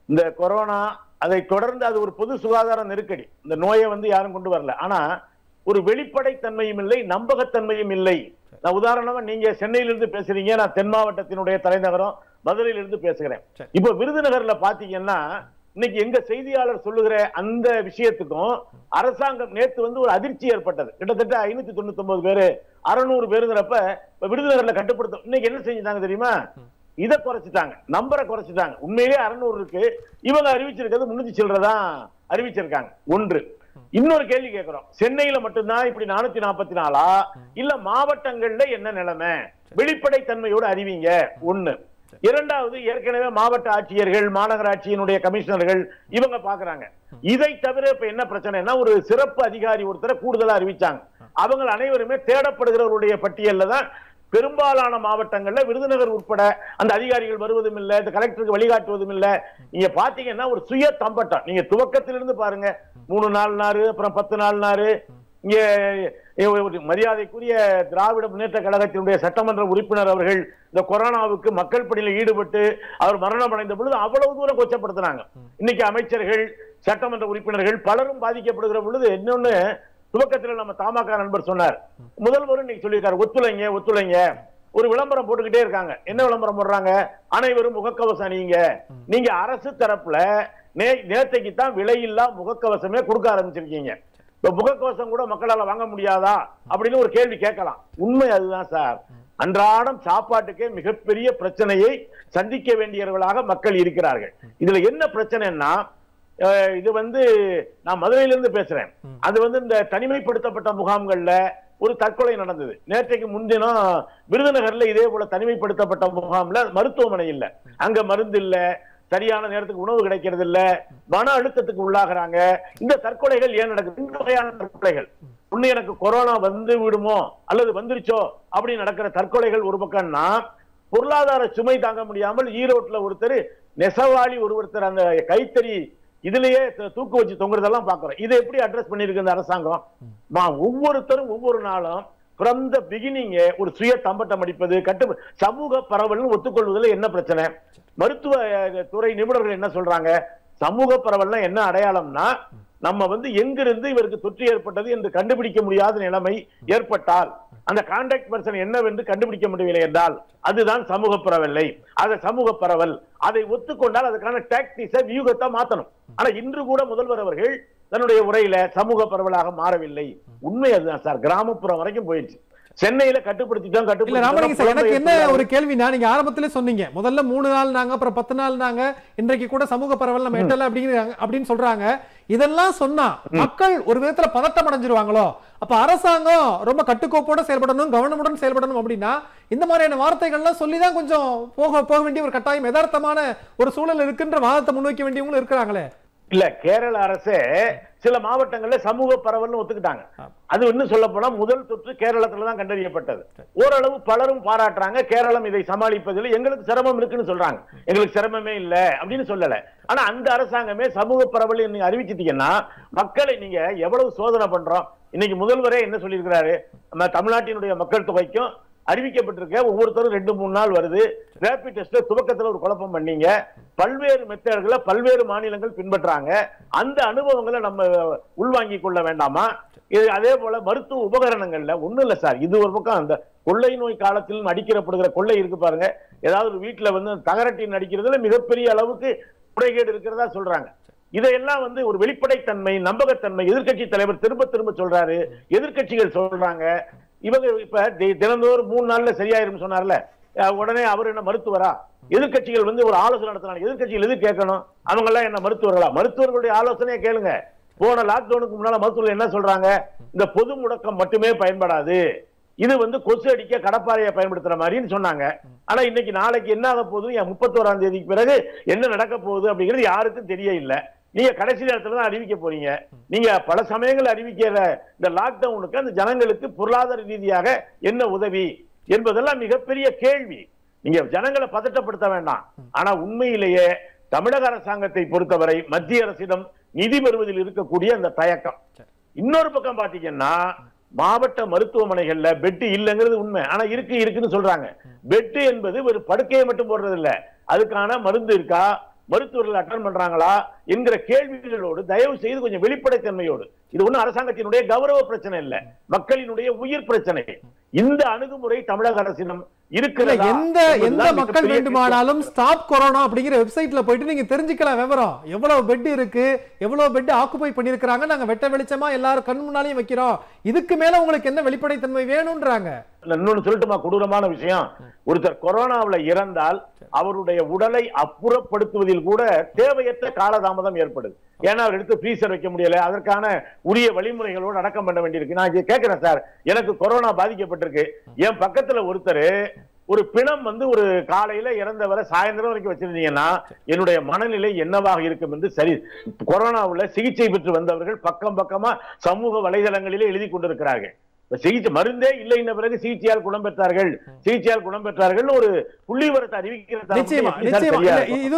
இந்த கொரோனா அதை தொடர்ந்து அது ஒரு பொது சுகாதார நெருக்கடி இந்த நோயை வந்து யாரும் கொண்டு வரல ஆனா ஒரு வெளிப்படைத்தன்மையும் இல்லை நம்பகத்தன்மையும் இல்லை நான் உதாரணமா நீங்க சென்னையில இருந்து பேசுறீங்க நான் தென் மாவட்டத்தினுடைய தலைநகரம் மதுரையில இருந்து பேசுகிறேன் சரி. இப்ப விருதுநகர்ல பாத்தீங்கன்னா இன்னைக்கு எங்க செய்தியாளர் சொல்லுகிற அந்த விஷயத்துக்கும் அரசாங்கம் நேத்து வந்து ஒரு அதிர்ச்சி ஏற்பட்டது கிட்டத்தட்ட ஐநூத்தி தொண்ணூத்தி ஒன்பது பேரு அறுநூறு பேருங்கிறப்ப இப்ப விருதுநகர்ல கட்டுப்படுத்தும் இன்னைக்கு என்ன செஞ்சுட்டாங்க தெரியுமா இதை குறைச்சிட்டாங்க நம்பரை குறைச்சிட்டாங்க உண்மையிலேயே அறுநூறு இருக்கு இவங்க அறிவிச்சிருக்கிறது முன்னூத்தி சில்லறதான் அறிவிச்சிருக்காங்க ஒன்று இன்னொரு கேள்வி கேட்கிறோம் சென்னையில மட்டும்தான் இப்படி நானூத்தி நாற்பத்தி நாலா இல்ல மாவட்டங்கள்ல என்ன நிலைமை வெளிப்படைத்தன்மையோடு அறிவிங்க ஒண்ணு இரண்டாவது ஏற்கனவே மாவட்ட ஆட்சியர்கள் மாநகராட்சியினுடைய கமிஷனர்கள் இவங்க பாக்குறாங்க இதை தவிர இப்ப என்ன பிரச்சனைனா ஒரு சிறப்பு அதிகாரி ஒருத்தரை கூடுதலா அறிவிச்சாங்க அவங்க அனைவருமே தேடப்படுகிறவருடைய பட்டியல்ல தான் பெரும்பாலான மாவட்டங்கள்ல விருதுநகர் உட்பட அந்த அதிகாரிகள் வருவதும் இல்ல இந்த கலெக்டருக்கு வழிகாட்டுவதும் இல்ல நீங்க பாத்தீங்கன்னா ஒரு சுய தம்பட்டம் நீங்க துவக்கத்திலிருந்து பாருங்க மூணு நாலு நாள் அப்புறம் பத்து நாலு நாள் இங்க ஒரு மரியாதைக்குரிய திராவிட முன்னேற்ற கழகத்தினுடைய சட்டமன்ற உறுப்பினர் அவர்கள் இந்த கொரோனாவுக்கு மக்கள் பணியில் ஈடுபட்டு அவர் மரணம் அடைந்த பொழுது அவ்வளவு தூரம் கொச்சப்படுத்தினாங்க இன்னைக்கு அமைச்சர்கள் சட்டமன்ற உறுப்பினர்கள் பலரும் பாதிக்கப்படுகிற பொழுது இன்னொன்னு துவக்கத்தில் நம்ம தமாக நண்பர் சொன்னார் முதல்வரும் இன்னைக்கு சொல்லியிருக்காரு ஒத்துழைங்க ஒத்துழைங்க ஒரு விளம்பரம் போட்டுக்கிட்டே இருக்காங்க என்ன விளம்பரம் போடுறாங்க அனைவரும் முகக்கவசம் அணியுங்க நீங்க அரசு தரப்புல நே நேத்தைக்கு தான் விலையில்லா முகக்கவசமே கொடுக்க ஆரம்பிச்சிருக்கீங்க இப்ப முகக்கவசம் கூட மக்களால வாங்க முடியாதா அப்படின்னு ஒரு கேள்வி கேட்கலாம் உண்மை அதுதான் சார் அன்றாடம் சாப்பாட்டுக்கே மிகப்பெரிய பிரச்சனையை சந்திக்க வேண்டியவர்களாக மக்கள் இருக்கிறார்கள் இதுல என்ன பிரச்சனைன்னா அஹ், இது வந்து நான் மதுரையில இருந்து பேசுறேன் அது வந்து இந்த தனிமைப்படுத்தப்பட்ட முகாம்கள்ல ஒரு தற்கொலை நடந்தது நேற்றைக்கு முன்தினம் விருதுநகர்ல இதே போல தனிமைப்படுத்தப்பட்ட முகாம்ல மருத்துவமனை இல்ல அங்க மருந்து இல்ல சரியான நேரத்துக்கு உணவு கிடைக்கிறது இல்ல மன அழுத்தத்துக்கு உள்ளாகுறாங்க இந்த தற்கொலைகள் ஏன் நடக்குது இந்த வகையான தற்கொலைகள் ஒண்ணு எனக்கு கொரோனா வந்து விடுமோ அல்லது வந்துருச்சோ அப்படி நடக்கிற தற்கொலைகள் ஒரு பக்கம்னா பொருளாதார சுமை தாங்க முடியாமல் ஈரோட்ல ஒருத்தர் நெசவாளி ஒரு ஒருத்தர் அந்த கைத்தறி இதுலயே த- தூக்கு வச்சு தொங்குறதெல்லாம் பாக்குறோம் இதை எப்படி அட்ரஸ் பண்ணிருக்கு இந்த அரசாங்கம் மா ஒவ்வொருத்தரும் ஒவ்வொரு நாளும் ஃப்ரம் த பிகினிங் ஒரு சுய தம்பட்டம் அடிப்பது கட்டு சமூக பரவல்னு ஒத்துக்கொள்வதில் என்ன பிரச்சனை மருத்துவ அஹ், துறை நிபுணர்கள் என்ன சொல்றாங்க சமூக பரவல்னா என்ன அடையாளம்னா நம்ம வந்து எங்கிருந்து இவருக்கு தொற்று ஏற்பட்டது என்று கண்டுபிடிக்க முடியாத நிலைமை ஏற்பட்டால் அந்த கான்டாக்ட் பர்சன் என்னவென்று கண்டுபிடிக்க முடியவில்லை என்றால் அதுதான் சமூக பரவலை அதை சமூக பரவல் அதை ஒத்துக்கொண்டால் அதுக்கான டாக்டிஸை வியூகத்தை மாத்தணும் ஆனா இன்று கூட முதல்வர் அவர்கள் தன்னுடைய உரையில சமூக பரவலாக மாறவில்லை உண்மை அதுதான் சார் கிராமப்புறம் வரைக்கும் போயிடுச்சு சென்னையில கட்டுப்படுத்திட்டோம் இல்ல ராமலிங்க சார் எனக்கு என்ன கட்டுப்படுத்தி ஒரு கேள்வினா நீங்க ஆரம்பத்திலே சொன்னீங்க முதல்ல மூணு நாள் நாங்க அப்புறம் பத்து நாள் நாங்க இன்றைக்கு கூட சமூக பரவல் நம்ம எட்டல அப்படிங்கிறாங்க அப்படின்னு சொல்றாங்க இதெல்லாம் சொன்னா மக்கள் ஒரு விதத்துல பதட்டம் அடைஞ்சிருவாங்களோ அப்ப அரசாங்கம் ரொம்ப கட்டுக்கோப்போட செயல்படணும் கவனமுடன் செயல்படணும் அப்படின்னா இந்த மாதிரியான வார்த்தைகள்லாம் சொல்லி தான் கொஞ்சம் போக போக வேண்டிய ஒரு கட்டாயம் யதார்த்தமான ஒரு சூழல் இருக்குன்ற வாதத்தை முன்வைக்க வேண்டியவங்களும் இருக்கிறாங்களே இல்ல கேரள அரசே சில மாவட்டங்கள்ல சமூக பரவல்னு ஒத்துக்கிட்டாங்க அது இன்னும் சொல்ல போனா முதல் தொற்று கேரளத்துல தான் கண்டறியப்பட்டது ஓரளவு பலரும் பாராட்டுறாங்க கேரளம் இதை சமாளிப்பதில் எங்களுக்கு சிரமம் இருக்குன்னு சொல்றாங்க எங்களுக்கு சிரமமே இல்ல அப்படின்னு சொல்லல ஆனா அந்த அரசாங்கமே சமூக பரவல் நீங்க அறிவிச்சிட்டீங்கன்னா மக்களை நீங்க எவ்வளவு சோதனை பண்றோம் இன்னைக்கு முதல்வரே என்ன சொல்லியிருக்கிறாரு நம்ம தமிழ்நாட்டினுடைய மக்கள் தொகைக்கும் அறிவிக்கப்பட்டிருக்க ஒவ்வொருத்தரும் ரெண்டு மூணு நாள் வருது ரேபிட் டெஸ்ட்ல துவக்கத்துல ஒரு குழப்பம் பண்ணீங்க பல்வேறு மெத்தட்களை பல்வேறு மாநிலங்கள் பின்பற்றாங்க அந்த அனுபவங்களை நம்ம உள்வாங்கிக் கொள்ள வேண்டாமா இது அதே போல மருத்துவ உபகரணங்கள்ல ஒண்ணும் இல்ல சார் இது ஒரு பக்கம் அந்த கொள்ளை நோய் காலத்தில் அடிக்கிறப்படுகிற கொள்ளை இருக்கு பாருங்க ஏதாவது ஒரு வீட்டுல வந்து தகரட்டின் அடிக்கிறதுல மிகப்பெரிய அளவுக்கு முறைகேடு இருக்கிறதா சொல்றாங்க இதையெல்லாம் வந்து ஒரு வெளிப்படைத்தன்மை நம்பகத்தன்மை எதிர்க்கட்சி தலைவர் திரும்ப திரும்ப சொல்றாரு எதிர்க்கட்சிகள் சொல்றாங்க இவங்க இப்ப தி- தினந்தோறும் மூணு நாள்ல சரியாயிரும் சொன்னார்ல அஹ் உடனே அவர் என்ன மருத்துவரா எதிர்க்கட்சிகள் வந்து ஒரு ஆலோசனை நடத்தினாங்க எதிர்க்கட்சிகள் எது கேட்கணும் அவங்க எல்லாம் என்ன மருத்துவர்களா மருத்துவர்களுடைய ஆலோசனையை கேளுங்க போன லாக்டவுனுக்கு முன்னால மருத்துவர்கள் என்ன சொல்றாங்க இந்த பொது முடக்கம் மட்டுமே பயன்படாது இது வந்து கொசு அடிக்க கடப்பாறையை பயன்படுத்துற மாதிரின்னு சொன்னாங்க ஆனா இன்னைக்கு நாளைக்கு என்ன ஆக போகுது என் முப்பத்தோராம் தேதிக்கு பிறகு என்ன நடக்க போகுது அப்படிங்கிறது யாருக்கும் தெரிய இல்ல நீங்க கடைசி நேரத்துல தான் அறிவிக்க போறீங்க நீங்க பல சமயங்கள் அறிவிக்கிற இந்த லாக்டவுனுக்கு அந்த ஜனங்களுக்கு பொருளாதார ரீதியாக என்ன உதவி என்பதெல்லாம் மிகப்பெரிய கேள்வி நீங்க ஜனங்களை பதட்டப்படுத்த வேண்டாம் ஆனா உண்மையிலேயே தமிழக அரசாங்கத்தை பொறுத்தவரை மத்திய அரசிடம் நிதி பெறுவதில் இருக்கக்கூடிய அந்த தயக்கம் இன்னொரு பக்கம் பாத்தீங்கன்னா மாவட்ட மருத்துவமனைகள்ல பெட்டு இல்லைங்கிறது உண்மை ஆனா இருக்கு இருக்குன்னு சொல்றாங்க பெட்டு என்பது ஒரு படுக்கையை மட்டும் போடுறது இல்ல அதுக்கான மருந்து இருக்கா மருத்துவர்கள் அட்டன் பண்றாங்களா என்கிற கேள்விகளோடு தயவு செய்து கொஞ்சம் வெளிப்படைத்தன்மையோடு இது ஒண்ணும் அரசாங்கத்தினுடைய கௌரவ பிரச்சனை இல்ல மக்களினுடைய உயிர் பிரச்சனை இந்த அணுகுமுறை தமிழக அரசிடம் இல்ல இருக்கிறதா எந்த எந்த என்பதுதான் மக்கள் மிகப்பெரிய வேண்டுமானாலும் ஸ்டாப் கொரோனா அப்படிங்கிற வெப்சைட்ல போயிட்டு நீங்க தெரிஞ்சுக்கலாம் விவரம் எவ்வளவு பெட் இருக்கு எவ்வளவு பெட் ஆக்குபை பண்ணிருக்காங்க நாங்க வெட்ட வெளிச்சமா எல்லாரும் கண் முன்னாலையும் வைக்கிறோம் இதுக்கு மேல உங்களுக்கு என்ன வெளிப்படைத்தன்மை வேணும்ன்றாங்க இல்ல, இன்னொன்னு சொல்லட்டுமா கொடூரமான விஷயம் ஒருத்தர் கொரோனாவுல இறந்தால் அவருடைய உடலை அப்புறப்படுத்துவதில் கூட தேவையற்ற காலதாமதம் ஏற்படுது ஏன்னா அவர் எடுத்து ஃப்ரீசர் வைக்க முடியல அதற்கான உரிய வழிமுறைகளோடு அடக்கம் பண்ண வேண்டியிருக்கு நான் இங்க கேட்கிறேன் சார் எனக்கு கொரோனா பாதிக்கப்பட்டிருக்கு என் பக்கத்துல ஒருத்தர் ஒரு பிணம் வந்து ஒரு காலையில இறந்தவரை சாயந்தரம் வரைக்கும் வச்சிருந்தீங்கன்னா என்னுடைய மனநிலை என்னவாக இருக்கும் என்று சரி கொரோனாவுல சிகிச்சை பெற்று வந்தவர்கள் பக்கம் பக்கமா சமூக வலைதளங்களிலே எழுதி கொண்டிருக்கிறார்கள் இப்ப சிகிச்சை மருந்தே இல்லை என்ற பிறகு சிகிச்சையால் குணம் பெற்றார்கள் சிகிச்சையால் குணம் பெற்றார்கள் ஒரு புள்ளி விவரத்தை அறிவிக்கிற தரப்பு நிச்சயமா எப்படி சார் நிச்சயமா சரியா இல்ல, இருக்கும்? இது